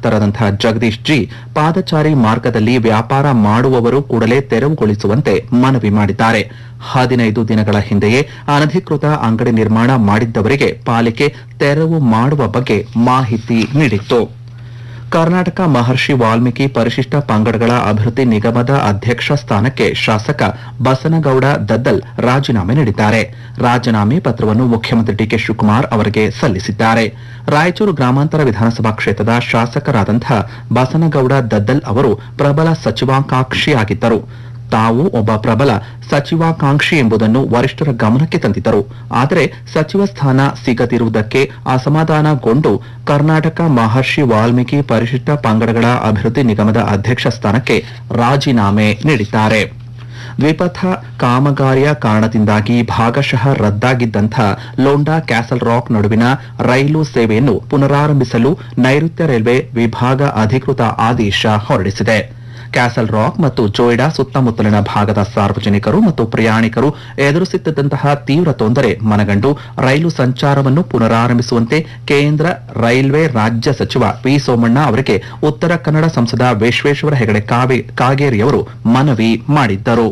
ಆಯುಕ್ತರಾದಂತಹ Jagadish G ಪಾದಚಾರಿ ಮಾರ್ಗದಲ್ಲಿ ವ್ಯಾಪಾರ ಮಾಡುವವರು ಕೂಡಲೇ ತೆರವುಗೊಳಿಸುವಂತೆ ಮನವಿ ಮಾಡಿದ್ದಾರೆ ಹದಿನೈದು ದಿನಗಳ ಹಿಂದೆಯೇ ಅನಧಿಕೃತ ಅಂಗಡಿ ನಿರ್ಮಾಣ ಮಾಡಿದ್ದವರಿಗೆ ಪಾಲಿಕೆ ತೆರವು ಮಾಡುವ ಬಗ್ಗೆ ಮಾಹಿತಿ ನೀಡಿತ್ತು ಕರ್ನಾಟಕ ಮಹರ್ಷಿ ವಾಲ್ಮೀಕಿ ಪರಿಶಿಷ್ಟ ಪಂಗಡಗಳ ಅಭಿವೃದ್ಧಿ ನಿಗಮದ ಅಧ್ಯಕ್ಷ ಸ್ಥಾನಕ್ಕೆ ಶಾಸಕ ಬಸನಗೌಡ ದದ್ದಲ್ ರಾಜೀನಾಮೆ ನೀಡಿದ್ದಾರೆ ರಾಜೀನಾಮೆ ಪತ್ರವನ್ನು ಮುಖ್ಯಮಂತ್ರಿ ಡಿಕೆ ಶಿವಕುಮಾರ್ ಅವರಿಗೆ ಸಲ್ಲಿಸಿದ್ದಾರೆ ರಾಯಚೂರು ಗ್ರಾಮಾಂತರ ವಿಧಾನಸಭಾ ಕ್ಷೇತ್ರದ ಶಾಸಕರಾದಂತಹ ಬಸನಗೌಡ ದದ್ದಲ್ ಅವರು ಪ್ರಬಲ ಸಚಿವಾಕಾಂಕ್ಷಿಯಾಗಿದ್ದರು ತಾವು ಒಬ್ಬ ಪ್ರಬಲ ಸಚಿವಾಕಾಂಕ್ಷಿ ಎಂಬುದನ್ನು ವರಿಷ್ಠರ ಗಮನಕ್ಕೆ ತಂದಿದ್ದರು ಆದರೆ ಸಚಿವ ಸ್ಥಾನ ಸಿಗದಿರುವುದಕ್ಕೆ ಅಸಮಾಧಾನಗೊಂಡು ಕರ್ನಾಟಕ ಮಹರ್ಷಿ ವಾಲ್ಮೀಕಿ ಪರಿಶಿಷ್ಟ ಪಂಗಡಗಳ ಅಭಿವೃದ್ಧಿ ನಿಗಮದ ಅಧ್ಯಕ್ಷ ಸ್ಥಾನಕ್ಕೆ ರಾಜೀನಾಮೆ ನೀಡಿದ್ದಾರೆ ದ್ವಿಪಥ ಕಾಮಗಾರಿಯ ಕಾರಣದಿಂದಾಗಿ ಭಾಗಶಃ ರದ್ದಾಗಿದ್ದಂಥ ಲೋಂಡಾ ಕ್ಯಾಸಲ್ ರಾಕ್ ನಡುವಿನ ರೈಲು ಸೇವೆಯನ್ನು ಪುನರಾರಂಭಿಸಲು ನೈಋತ್ಯ ರೈಲ್ವೆ ವಿಭಾಗ ಅಧಿಕೃತ ಆದೇಶ ಹೊರಡಿಸಿದೆ ಕ್ಯಾಸಲ್ ರಾಕ್ ಮತ್ತು ಜೋಯ್ಡಾ ಸುತ್ತಮುತ್ತಲಿನ ಭಾಗದ ಸಾರ್ವಜನಿಕರು ಮತ್ತು ಪ್ರಯಾಣಿಕರು ಎದುರಿಸುತ್ತಿದ್ದಂತಹ ತೀವ್ರ ತೊಂದರೆ ಮನಗಂಡು ರೈಲು ಸಂಚಾರವನ್ನು ಪುನರಾರಂಭಿಸುವಂತೆ ಕೇಂದ್ರ ರೈಲ್ವೆ ರಾಜ್ಯ ಸಚಿವ ವಿ ಸೋಮಣ್ಣ ಅವರಿಗೆ ಉತ್ತರ ಕನ್ನಡ ಸಂಸದ ವಿಶ್ವೇಶ್ವರ ಹೆಗಡೆ ಕಾವೆ- ಕಾಗೇರಿಯವರು ಮನವಿ ಮಾಡಿದ್ದರು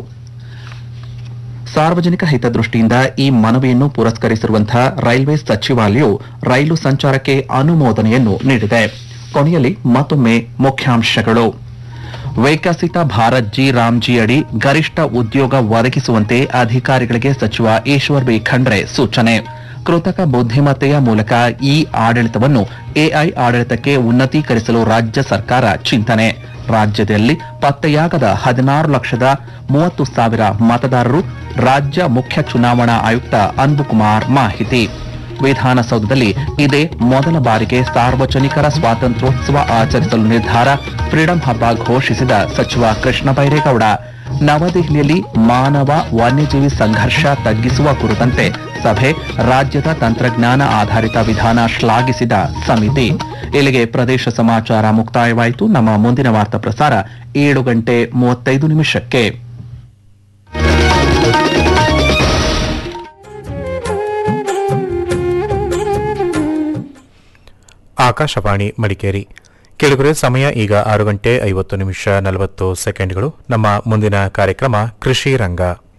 ಸಾರ್ವಜನಿಕ ಹಿತದೃಷ್ಟಿಯಿಂದ ಈ ಮನವಿಯನ್ನು ಪುರಸ್ಕರಿಸಿರುವಂತಹ ರೈಲ್ವೆ ಸಚಿವಾಲಯವು ರೈಲು ಸಂಚಾರಕ್ಕೆ ಅನುಮೋದನೆಯನ್ನು ನೀಡಿದೆ ಕೊನೆಯಲ್ಲಿ ಮತ್ತೊಮ್ಮೆ ಮುಖ್ಯಾಂಶಗಳು ವಿಕಸಿತ ಭಾರತ್ ಜಿ ರಾಮ್ಜಿ ಅಡಿ ಗರಿಷ್ಠ ಉದ್ಯೋಗ ಒದಗಿಸುವಂತೆ ಅಧಿಕಾರಿಗಳಿಗೆ ಸಚಿವ ಈಶ್ವರ್ ಬಿ ಖಂಡ್ರೆ ಸೂಚನೆ ಕೃತಕ ಬುದ್ಧಿಮತ್ತೆಯ ಮೂಲಕ ಇ ಆಡಳಿತವನ್ನು ಎಐ ಆಡಳಿತಕ್ಕೆ ಉನ್ನತೀಕರಿಸಲು ರಾಜ್ಯ ಸರ್ಕಾರ ಚಿಂತನೆ ರಾಜ್ಯದಲ್ಲಿ ಪತ್ತೆಯಾಗದ ಹದಿನಾರು ಲಕ್ಷದ ಮೂವತ್ತು ಸಾವಿರ ಮತದಾರರು ರಾಜ್ಯ ಮುಖ್ಯ ಚುನಾವಣಾ ಆಯುಕ್ತ ಅನ್ಬುಕುಮಾರ್ ಮಾಹಿತಿ ವಿಧಾನಸೌಧದಲ್ಲಿ ಇದೇ ಮೊದಲ ಬಾರಿಗೆ ಸಾರ್ವಜನಿಕರ ಸ್ವಾತಂತ್ರ್ಯೋತ್ಸವ ಆಚರಿಸಲು ನಿರ್ಧಾರ ಫ್ರೀಡಂ ಹಬ್ಬ ಘೋಷಿಸಿದ ಸಚಿವ ಕೃಷ್ಣ ಬೈರೇಗೌಡ ನವದೆಹಲಿಯಲ್ಲಿ ಮಾನವ ವನ್ಯಜೀವಿ ಸಂಘರ್ಷ ತಗ್ಗಿಸುವ ಕುರಿತಂತೆ ಸಭೆ ರಾಜ್ಯದ ತಂತ್ರಜ್ಞಾನ ಆಧಾರಿತ ವಿಧಾನ ಶ್ಲಾಘಿಸಿದ ಸಮಿತಿ ಇಲ್ಲಿಗೆ ಪ್ರದೇಶ ಸಮಾಚಾರ ಮುಕ್ತಾಯವಾಯಿತು ನಮ್ಮ ಮುಂದಿನ ವಾರ್ತಾ ಪ್ರಸಾರ ಏಳು ಗಂಟೆ ಮೂವತ್ತೈದು ನಿಮಿಷಕ್ಕೆ ಆಕಾಶವಾಣಿ ಮಡಿಕೇರಿ ಕೆಳಗರೆ ಸಮಯ ಈಗ ಆರು ಗಂಟೆ ಐವತ್ತು ನಿಮಿಷ ನಲವತ್ತು ಸೆಕೆಂಡ್ಗಳು ನಮ್ಮ ಮುಂದಿನ ಕಾರ್ಯಕ್ರಮ ಕೃಷಿ ರಂಗ